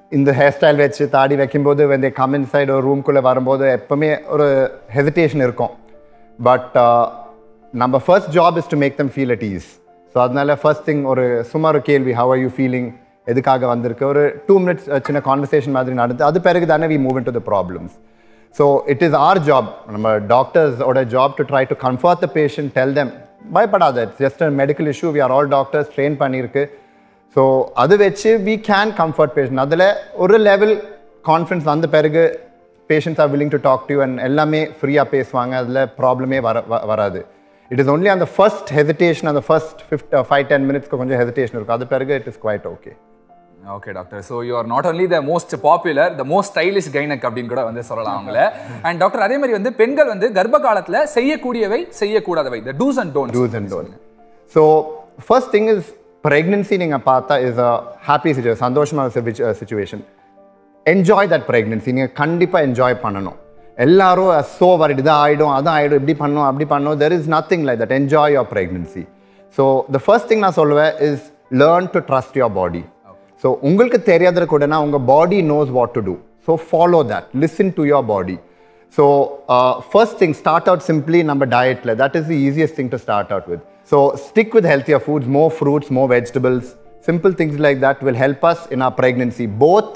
இந்த hair style வச்சு தாடி வைக்கும்போது வந்து கமெண்ட் சைடு ஒரு ரூம்குள்ளே வரும்போது எப்பவுமே ஒரு ஹெசிடேஷன் இருக்கும் பட் நம்ம first job is to make them feel at ease so அதனால ஃபர்ஸ்ட் திங் ஒரு சும்மா ஒரு கேள்வி ஹவ் ஆர் யூ ஃபீலிங் எதுக்காக வந்திருக்கு ஒரு டூ மினிட்ஸ் சின்ன கான்வர்சேஷன் மாதிரி நடந்து அது பிறகு தானே we move into the problems so it is our job நம்ம டாக்டர்ஸோட job to try to comfort the patient tell them பயப்படாத it's just a medical issue we are all doctors train பண்ணியிருக்கு so அது வச்சு we can comfort patient அதில் ஒரு level confidence வந்த பிறகு patients are willing to talk to and எல்லாமே ஃப்ரீயாக பேசுவாங்க அதில் ப்ராப்ளமே வர வ- வராது இட் இஸ் ஒன்லி அந்த ஃபர்ஸ்ட் ஹெசிடேஷன் அந்த ஃபர்ஸ்ட் ஃபிஃப்ட் ஃபைவ் டென் மினிட்ஸ்க்கு கொஞ்சம் ஹெசிடேஷன் இருக்கும் அது பிறகு it is quite okay okay doctor so you are not only the most popular the most stylish gynaec அப்படின்னு கூட வந்து சொல்லலாம் அவங்கள அண்ட் டாக்டர் அதே மாதிரி வந்து பெண்கள் வந்து கர்ப்ப காலத்துல செய்யக்கூடியவை செய்யக்கூடாதவை the do's and don't do's and don't so first thing is pregnancy நீங்கள் பார்த்தா இஸ் அ ஹாப்பி சுச்சுவேஷன் சந்தோஷமான சுச்சுவேஷன் என்ஜாய் தட் ப்ரெக்னென்சி நீங்கள் கண்டிப்பாக என்ஜாய் பண்ணணும் எல்லாரும் ஸோ வரிட் இதாக ஆகிடும் அதான் ஆகிடும் இப்படி பண்ணணும் அப்படி பண்ணணும் there is nothing like that enjoy your pregnancy so the first thing நான் சொல்லுவேன் is learn to trust your body so உங்களுக்கு தெரியாத கூடனா உங்கள் body knows what to do so follow that listen to your body so first thing start out simply நம்ம டயட்டில் that is the easiest thing to start out with so stick with healthier foods more fruits more vegetables simple things like that will help us in our pregnancy both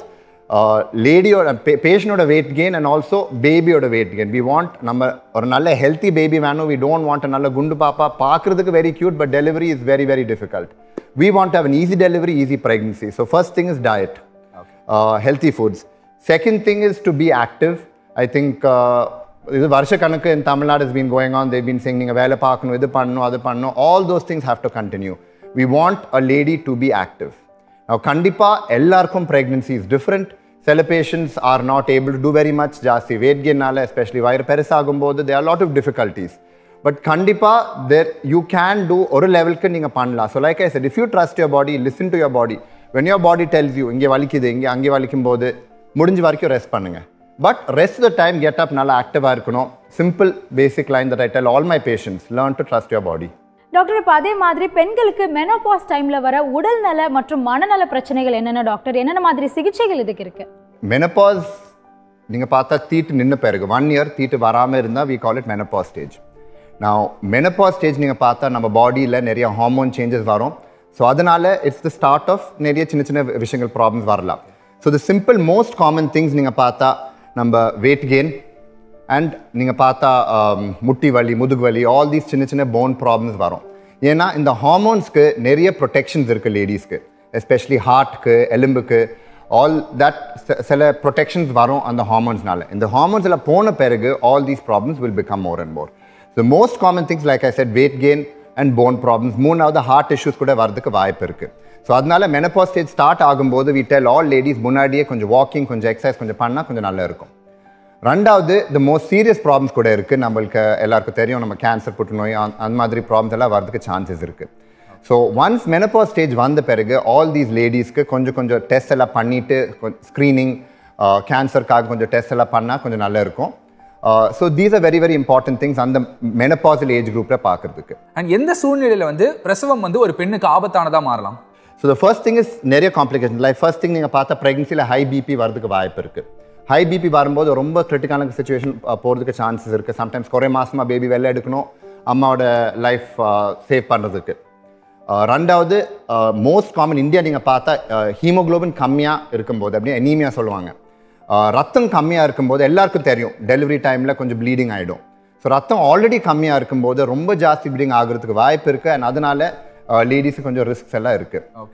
லேடியோட பேஷண்டோட weight gain and also பேபியோட weight gain we want நம்ம ஒரு நல்ல healthy baby வேணும் we don't want நல்ல குண்டு பாப்பா பார்க்கறதுக்கு very cute but delivery is very very difficult we want have an easy delivery easy pregnancy so first thing is diet healthy foods second thing is to be active I think இது வருஷ கணக்கு in Tamil Nadu is been going on they been சிங் நீங்கள் வேலை பார்க்கணும் இது பண்ணணும் அது பண்ணணும் all those things have to continue we want a lady to be active கண்டிப்பாக எல்லாருக்கும் ப்ரெக்னன்சி இஸ் டிஃப்ரெண்ட் சில patients are not able to do very much ஜாஸ்தி வெயிட் கெயினால எஸ்பெஷலி வயிறு பெருசாகும் போது they are lot of difficulties but கண்டிப்பாக there you can do ஒரு லெவலுக்கு நீங்கள் பண்ணலாம் so like I said if you trust your body listen to your body when your body tells you இங்கே வலிக்குது இங்கே அங்கே வலிக்கும் போது முடிஞ்ச வரைக்கும் ரெஸ்ட் பண்ணுங்க but rest the time get up நல்லா ஆக்டிவாக இருக்கணும் simple basic line that I tell all my patients learn to trust your body doctor இப்போ அதே மாதிரி பெண்களுக்கு மெனோபாஸ் டைம்ல வர உடல்நல மற்றும் மனநல பிரச்சனைகள் என்னென்ன டாக்டர் என்னென்ன மாதிரி சிகிச்சைகள் இதுக்கு இருக்கு மெனப்பாஸ் நீங்கள் பார்த்தா தீட்டு நின்ன பிறகு ஒன் இயர் தீட்டு வராமல் இருந்தால் we call it menopause stage நான் மெனப்பாஸ் ஸ்டேஜ் நீங்கள் பார்த்தா நம்ம பாடியில் நிறைய ஹார்மோன் சேஞ்சஸ் வரும் ஸோ அதனால இட்ஸ் த ஸ்டார்ட் ஆஃப் நிறைய சின்ன சின்ன விஷயங்கள் ப்ராப்ளம்ஸ் வரலாம் so the simple most common things நீங்கள் பார்த்தா நம்ம வெயிட் கெயின் அண்ட் நீங்கள் பார்த்தா um, முட்டி வலி முதுகு வலி ஆல் தீஸ் சின்ன சின்ன போன் ப்ராப்ளம்ஸ் வரும் ஏன்னா இந்த ஹார்மோன்ஸ்க்கு நிறைய ப்ரொடெக்ஷன்ஸ் இருக்குது லேடிஸ்க்கு எஸ்பெஷலி ஹார்ட்க்கு எலும்புக்கு ஆல் தட் சில ப்ரொடெக்ஷன்ஸ் வரும் அந்த ஹார்மோன்ஸ்னால இந்த ஹார்மோன்ஸில் போன பிறகு all these problems will become more and more the most common things like I said weight gain and bone problems மூணாவது ஹார்ட் இஷ்யூஸ் கூட வரதுக்கு வாய்ப்பு இருக்குது ஸோ அதனால மெனப்பாஸ் ஸ்டேஜ் ஸ்டார்ட் ஆகும்போது we tell ஆல் லேடிஸ் முன்னாடியே கொஞ்சம் வாக்கிங் கொஞ்சம் எக்ஸசைஸ் கொஞ்சம் பண்ணால் கொஞ்சம் நல்லா இருக்கும் ரெண்டாவது த மோஸ்ட் சீரியஸ் ப்ராப்ளம்ஸ் கூட இருக்குது நம்மளுக்கு எல்லாருக்கும் தெரியும் நம்ம கேன்சர் புற்றுநோய் அந்த அந்த மாதிரி ப்ராப்ளம்ஸ் எல்லாம் வரதுக்கு சான்சஸ் இருக்குது ஸோ ஒன்ஸ் மெனப்பாஸ் ஸ்டேஜ் வந்த பிறகு ஆல் தீஸ் லேடிஸ்க்கு கொஞ்சம் கொஞ்சம் டெஸ்ட் எல்லாம் பண்ணிவிட்டு ஸ்க்ரீனிங் கேன்சருக்காக கொஞ்சம் டெஸ்ட் எல்லாம் பண்ணால் கொஞ்சம் நல்லா இருக்கும் so these are very very important things அந்த மெனப்பாசல் ஏஜ் குரூப்பில் பார்க்கறதுக்கு அண்ட் எந்த சூழ்நிலையில வந்து பிரசவம் வந்து ஒரு பெண்ணுக்கு ஆபத்தானதா மாறலாம் so the first thing is நிறைய காம்ப்ளிகேஷன் லைக் ஃபர்ஸ்ட் திங் நீங்கள் பார்த்தா ப்ரெக்னன்சியில் ஹை பிபி வரதுக்கு வாய்ப்பு இருக்குது ஹை பிபி வரும்போது ரொம்ப கிரிட்டிக்கான சுச்சுவேஷன் போகிறதுக்கு சான்சஸ் இருக்குது சம்டைம்ஸ் குறை மாசமா பேபி வெளில எடுக்கணும் அம்மாவோட லைஃப் சேவ் பண்ணுறதுக்கு ரெண்டாவது மோஸ்ட் காமன் இந்தியா நீங்கள் பார்த்தா ஹீமோகுளோபின் கம்மியாக இருக்கும்போது அப்படியே அனீமியா சொல்லுவாங்க அஹ், ரத்தம் கம்மியாக இருக்கும்போது எல்லாருக்கும் தெரியும் டெலிவரி டைமில் கொஞ்சம் ப்ளீடிங் ஆகிடும் ஸோ ரத்தம் ஆல்ரெடி கம்மியாக இருக்கும்போது ரொம்ப ஜாஸ்தி ப்ளீடிங் ஆகுறதுக்கு வாய்ப்பு இருக்குது அண்ட் அதனால லேடிஸுக்கு கொஞ்சம் ரிஸ்க்ஸ் எல்லாம் இருக்குது ஓகே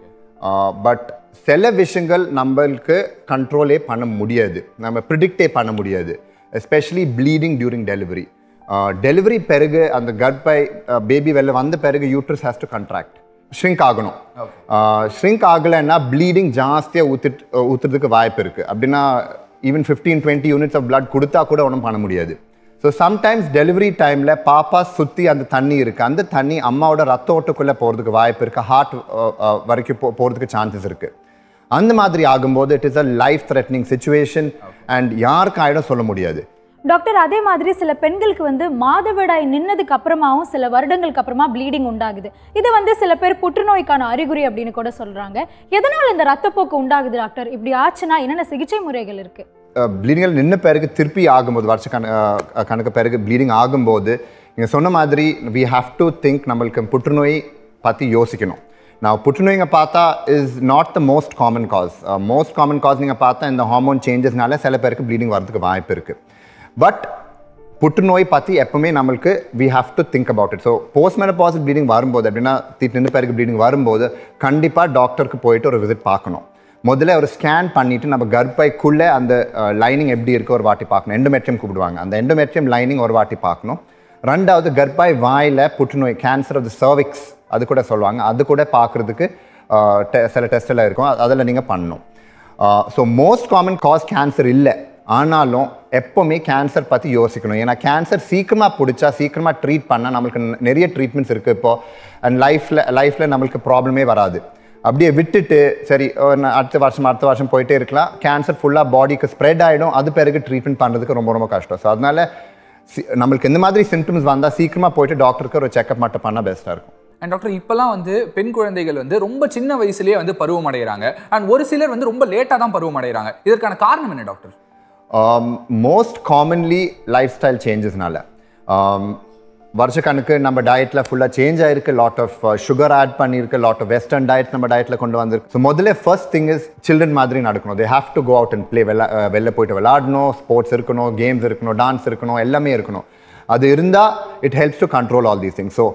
பட் சில விஷயங்கள் நம்மளுக்கு கண்ட்ரோலே பண்ண முடியாது நம்ம ப்ரிடிக்டே பண்ண முடியாது especially bleeding during delivery delivery பிறகு அந்த கர்ப்பை பேபி வெளில வந்த பிறகு uterus has to contract shrink ஆகணும் ஷ்ரிங்க் ஆகலைன்னா ப்ளீடிங் ஜாஸ்தியாக ஊற்றிட்டு ஊற்றுறதுக்கு வாய்ப்பு இருக்குது அப்படின்னா even fifteen twenty units of blood கொடுத்தா கூட ஒன்றும் பண்ண முடியாது ஸோ சம்டைம்ஸ் டெலிவரி டைமில் பாப்பா சுற்றி அந்த தண்ணி இருக்குது அந்த தண்ணி அம்மாவோட ரத்த ஓட்டுக்குள்ளே போகிறதுக்கு வாய்ப்பு இருக்குது ஹார்ட் வரைக்கும் போ போகிறதுக்கு சான்சஸ் இருக்குது அந்த மாதிரி ஆகும்போது it is a life threatening situation and யாருக்கு ஆயிடும் சொல்ல முடியாது டாக்டர் அதே மாதிரி சில பெண்களுக்கு வந்து மாதவிடாய் நின்னதுக்கு அப்புறமாவும் சில வருடங்களுக்கு அப்புறமா ப்ளீடிங் உண்டாகுது இது வந்து சில பேர் புற்றுநோய்க்கான அறிகுறி அப்படின்னு கூட சொல்றாங்க எதனால் இந்த ரத்தப்போக்கு உண்டாகுது டாக்டர் இப்படி ஆச்சுன்னா என்னென்ன சிகிச்சை முறைகள் இருக்கு ப்ளீடிங்கில் நின்ன பிறகு திருப்பி ஆகும்போது வருஷ கண அஹ் கணக்கு பிறகு ப்ளீடிங் ஆகும்போது நீங்கள் சொன்ன மாதிரி வி ஹாவ் டு திங்க் நம்மளுக்கு புற்றுநோய் பற்றி யோசிக்கணும் நான் புற்றுநோய்ங்க பார்த்தா is not the most common cause most common cause நீங்கள் பார்த்தா இந்த ஹார்மோன் சேஞ்சஸ்னால சில பேருக்கு ப்ளீடிங் வரதுக்கு வாய்ப்பு இருக்குது பட் புற்றுநோய் பற்றி எப்பவுமே நம்மளுக்கு we have to think about it so post மெனபாசில் ப்ளீடிங் வரும்போது அப்படின்னா தீட்டு நின்று பிறகு ப்ளீடிங் வரும்போது கண்டிப்பாக டாக்டருக்கு போயிட்டு ஒரு விசிட் பார்க்கணும் முதல்ல ஒரு ஸ்கேன் பண்ணிட்டு நம்ம கர்ப்பைக்குள்ளே அந்த லைனிங் எப்படி இருக்கு ஒரு வாட்டி பார்க்கணும் எண்டோமெட்ரியம் கூப்பிடுவாங்க அந்த எண்டோமெட்ரியம் லைனிங் ஒரு வாட்டி பார்க்கணும் ரெண்டாவது கர்ப்பாய் வாயில் புற்றுநோய் கேன்சர் ஆஃப் த சர்விக்ஸ் அது கூட சொல்லுவாங்க அது கூட பார்க்குறதுக்கு சில டெஸ்ட் எல்லாம் இருக்கும் அதில் நீங்கள் பண்ணணும் so most common cause cancer இல்லை ஆனாலும் எப்போவுமே கேன்சர் பற்றி யோசிக்கணும் ஏன்னா கேன்சர் சீக்கிரமாக பிடிச்சா சீக்கிரமாக ட்ரீட் பண்ணால் நம்மளுக்கு நிறைய ட்ரீட்மெண்ட்ஸ் இருக்குது இப்போ அண்ட் லைஃப்பில் லைஃப்பில் நம்மளுக்கு ப்ராப்ளமே வராது அப்படியே விட்டுட்டு சரி அஹ் நான் அடுத்த வருஷம் அடுத்த வருஷம் போயிட்டே இருக்கலாம் கேன்சர் ஃபுல்லாக பாடிக்கு ஸ்ப்ரெட் ஆகிடும் அது பிறகு ட்ரீட்மெண்ட் பண்ணுறதுக்கு ரொம்ப ரொம்ப கஷ்டம் ஸோ அதனால சி- நம்மளுக்கு இந்த மாதிரி சிம்டம்ஸ் வந்தால் சீக்கிரமாக போயிட்டு டாக்டருக்கு ஒரு செக்அப் மட்டும் பண்ணால் பெஸ்ட்டாக இருக்கும் அண்ட் டாக்டர் இப்பெல்லாம் வந்து பெண் குழந்தைகள் வந்து ரொம்ப சின்ன வயசுலயே வந்து பருவம் அடைகிறாங்க அண்ட் ஒரு சிலர் வந்து ரொம்ப லேட்டாக தான் பருவம் அடைகிறாங்க இதற்கான காரணம் என்ன doctor most commonly lifestyle சேஞ்சஸ்னால வருஷக்கணக்கு நம்ம டயட்ல ஃபுல்லாக சேஞ்ச் ஆயிருக்கு லாட் ஆஃப் சுகர் ஆட் பண்ணியிருக்கு லாட் ஆஃப் வெஸ்டர்ன் டயட் நம்ம டயட்ல கொண்டு வந்திருக்கு ஸோ முதல்ல ஃபர்ஸ்ட் திங் இஸ் சில்ட்ரன் மாதிரி நடக்கணும் they have to go out and play வெளில அஹ், வெளில போயிட்டு விளாடணும் ஸ்போர்ட்ஸ் இருக்கணும் கேம்ஸ் இருக்கணும் டான்ஸ் இருக்கணும் எல்லாமே இருக்கணும் அது இருந்தால் it helps to control all these things so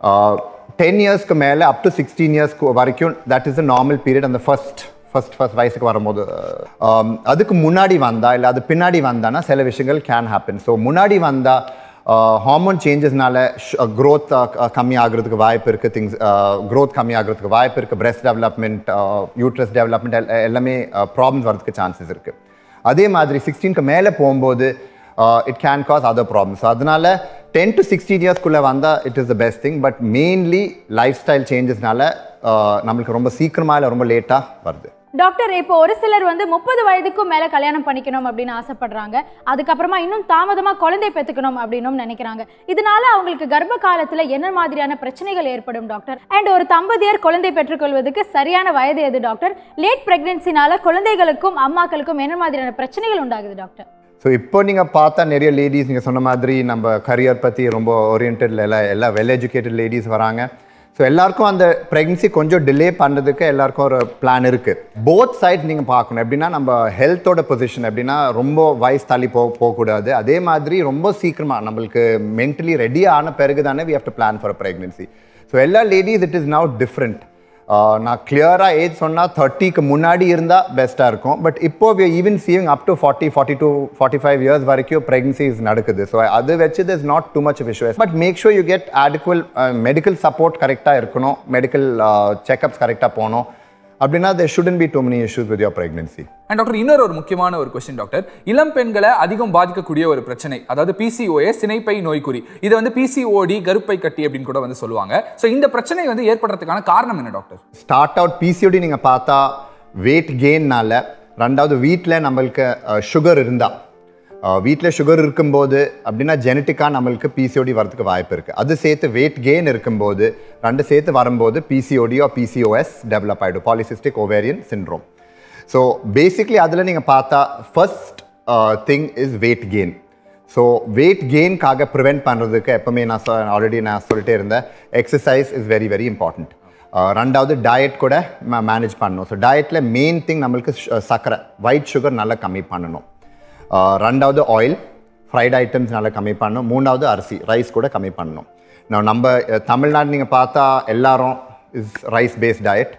ten இயர்ஸ்க்கு மேலே அப் டு சிக்ஸ்டீன் இயர்ஸ்க்கு வரைக்கும் that is the normal period அந்த ஃபர்ஸ்ட் ஃபர்ஸ்ட் ஃபர்ஸ்ட் வயசுக்கு வரும்போது ஆம், அதுக்கு முன்னாடி வந்தா இல்லை அது பின்னாடி வந்தானா சில விஷயங்கள் கேன் ஹேப்பன் ஸோ முன்னாடி வந்தா ஹார்மோன் சேஞ்சஸ்னால க்ரோத் கம்மி ஆகுறதுக்கு வாய்ப்பு இருக்குது திங்ஸ் க்ரோத் கம்மி ஆகுறதுக்கு வாய்ப்பு இருக்குது பிரெஸ்ட் டெவலப்மெண்ட் யூட்ரஸ் டெவலப்மெண்ட் எல்லாமே ப்ராப்ளம்ஸ் வரதுக்கு சான்சஸ் இருக்குது அதே மாதிரி சிக்ஸ்டீனுக்கு மேலே போகும்போது it can cause other problems அதனால டென் டு சிக்ஸ்டீன் இயர்ஸ்க்குள்ளே வந்தால் it is the best thing but mainly lifestyle சேஞ்சஸ்னால நம்மளுக்கு ரொம்ப சீக்கிரமாக இல்லை ரொம்ப லேட்டாக வருது டாக்டர் இப்போ ஒரு சிலர் வந்து முப்பது வயதுக்கும் மேல கல்யாணம் பண்ணிக்கணும் அப்படின்னு ஆசைப்படுறாங்க அதுக்கப்புறமா இன்னும் தாமதமா குழந்தை பெற்றுக்கணும் அப்படின்னும் நினைக்கிறாங்க இதனால அவங்களுக்கு கர்ப்ப காலத்துல என்ன மாதிரியான பிரச்சனைகள் ஏற்படும் டாக்டர் அண்ட் ஒரு தம்பதியர் குழந்தை பெற்றுக்கொள்வதற்கு சரியான வயது எது டாக்டர் லேட் பிரெக்னன்சினால குழந்தைகளுக்கும் அம்மாக்களுக்கும் என்ன மாதிரியான பிரச்சனைகள் உண்டாகுது டாக்டர் ஸோ இப்போ நீங்கள் பார்த்தா நிறைய லேடிஸ் நீங்கள் சொன்ன மாதிரி நம்ம கரியர் பற்றி ரொம்ப ஓரியன்டில் எல்லாம் எல்லாம் வெல் எஜுகேட்டட் லேடிஸ் வராங்க ஸோ எல்லாருக்கும் அந்த ப்ரெக்னன்சி கொஞ்சம் டிலே பண்ணுறதுக்கு எல்லாருக்கும் ஒரு பிளான் இருக்குது போத் சைட் நீங்கள் பார்க்கணும் எப்படின்னா நம்ம ஹெல்த்தோட பொசிஷன் எப்படின்னா ரொம்ப வயசு தள்ளி போக போகக்கூடாது அதே மாதிரி ரொம்ப சீக்கிரமாக நம்மளுக்கு மென்டலி ரெடி ஆன பிறகு தானே we have to plan for pregnancy so எல்லா ladies it is now different ah நான் கிளியராக ஏஜ் சொன்னால் தேர்ட்டிக்கு முன்னாடி இருந்தால் பெஸ்ட்டாக இருக்கும் பட் இப்போ ஈவன் சீவிங் up to forty forty two forty five years வரைக்கும் ப்ரெக்னன்சிஸ் நடக்குது ஸோ அது வச்சு இஸ் நாட் டூ மச் விஷுவஸ் but make sure you get adequate medical support கரெக்டாக இருக்கணும் மெடிக்கல் செக்அப்ஸ் கரெக்டாக போகணும் அப்படின்னா there shouldn't be too many issues with your pregnancy and doctor இன்னொரு ஒரு முக்கியமான ஒரு கொஸ்டின் டாக்டர் இளம் பெண்களை அதிகம் பாதிக்கக்கூடிய ஒரு பிரச்சனை அதாவது பிசிஓஎஸ் சினைப்பை நோய்க்குறி இது வந்து பிசிஓடி கருப்பை கட்டி அப்படின்னு கூட வந்து சொல்லுவாங்க ஸோ இந்த பிரச்சனை வந்து ஏற்படுறதுக்கான காரணம் என்ன டாக்டர் ஸ்டார்ட் அவுட் பிசிஓடி நீங்கள் பார்த்தா வெயிட் கெயின்னால ரெண்டாவது வீட்டில் நம்மளுக்கு சுகர் இருந்தால் வீட்டில் சுகர் இருக்கும்போது அப்படின்னா ஜெனட்டிக்காக நம்மளுக்கு பிசிஓடி வரதுக்கு வாய்ப்பு இருக்குது அது சேர்த்து வெயிட் கெயின் இருக்கும்போது ரெண்டு சேர்த்து வரும்போது பிசிஓடி ஆர் பிசிஓஎஸ் டெவலப் ஆகிடும் polycystic ovarian syndrome so basically அதில் நீங்கள் பார்த்தா first thing is weight gain so weight கெயின்காக ப்ரிவெண்ட் பண்ணுறதுக்கு எப்பவுமே நான் ஆல்ரெடி நான் சொல்லிட்டே இருந்தேன் exercise is very very important ரெண்டாவது டயட் கூட மேனேஜ் பண்ணணும் ஸோ டயட்டில் மெயின் திங் நம்மளுக்கு சு- சர்க்கரை ஒயிட் சுகர் நல்லா கம்மி பண்ணணும் ஆஹ் ரெண்டாவது ஆயில் ஃப்ரைட் ஐட்டம்ஸ் நல்லா கம்மி பண்ணணும் மூணாவது அரிசி ரைஸ் கூட கம்மி பண்ணணும் நான் நம்ம அஹ், தமிழ்நாடு நீங்கள் பார்த்தா எல்லாரும் இஸ் ரைஸ் பேஸ்ட் டயட்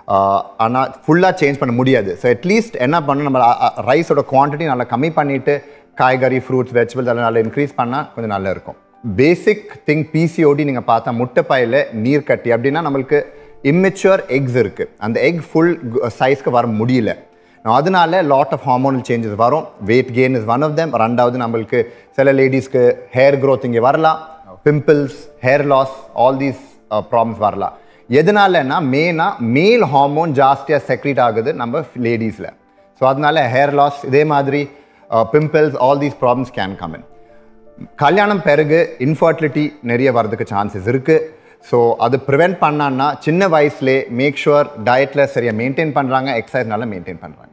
ஆனால் ஃபுல்லாக சேஞ்ச் பண்ண முடியாது ஸோ அட்லீஸ்ட் என்ன பண்ணணும் நம்ம ரைஸோட குவான்டிட்டி நல்லா கம்மி பண்ணிவிட்டு காய்கறி ஃப்ரூட்ஸ் வெஜிடபிள்ஸ் எல்லாம் நல்லா இன்க்ரீஸ் பண்ணால் கொஞ்சம் நல்லா இருக்கும் பேசிக் திங் பிசிஓடி நீங்கள் பார்த்தா முட்டைப்பாயில் நீர் கட்டி அப்படின்னா நம்மளுக்கு இம்மெச்சுவர் எக்ஸ் இருக்குது அந்த எக் ஃபுல் சைஸ்க்கு வர முடியல அதனால லாட் ஆஃப் ஹார்மோனல் சேஞ்சஸ் வரும் weight gain is one of them ரெண்டாவது நம்மளுக்கு சில லேடிஸ்க்கு ஹேர் growth இங்கே வரலாம் pimples hair loss all these problems வரலாம் எதனாலன்னா மெயினாக மேல் ஹார்மோன் ஜாஸ்தியாக செக்ரீட் ஆகுது நம்ம லேடிஸில் ஸோ அதனால ஹேர் லாஸ் இதே மாதிரி pimples all these problems can come in கல்யாணம் பிறகு இன்ஃபர்டிலிட்டி நிறைய வரதுக்கு சான்சஸ் இருக்குது ஸோ அது ப்ரிவெண்ட் பண்ணான்னா சின்ன வயசுலேயே மேக் ஷுவர் டயட்டில் சரியாக மெயின்டைன் பண்ணுறாங்க எக்ஸசைஸ் நல்லா மெயின்டைன் பண்ணுறாங்க